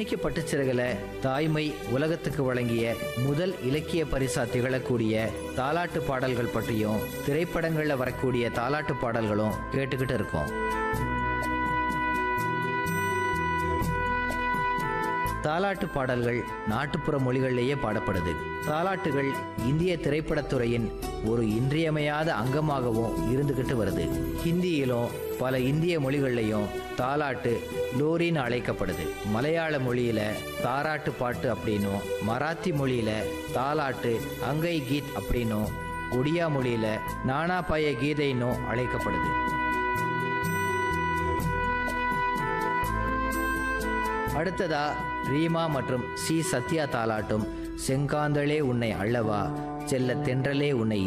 சிரிக்க பட்டுச்சிறகுல தாய்மை உலகத்துக்கு வழங்கிய முதல் இலக்கிய பரிசா திகழக்கூடிய தாலாட்டு பாடல்கள் பற்றியும் திரைப்படங்கள்ல வரக்கூடிய தாலாட்டு பாடல்களும் கேட்டுக்கிட்டு இருக்கோம் தாலாட்டு பாடல்கள் நாட்டுப்புற மொழிகளிலேயே பாடப்படுது தாலாட்டுகள் இந்திய திரைப்படத்துறையின் ஒரு இன்றியமையாத அங்கமாகவும் இருந்துகிட்டு வருது ஹிந்தியிலும் பல இந்திய மொழிகள்லையும் தாலாட்டு லோரின்னு அழைக்கப்படுது மலையாள மொழியில தாராட்டு பாட்டு அப்படின்னும் மராத்தி மொழியில தாலாட்டு அங்கை கீத் அப்படின்னும் ஒடியா மொழியில நானாபாய கீதைன்னும் அழைக்கப்படுது அடுத்ததா ரீமா மற்றும் சி சத்யா தாலாட்டும் செங்காந்தளே உன்னை அள்ளவா செல்ல தென்றலே உன்னை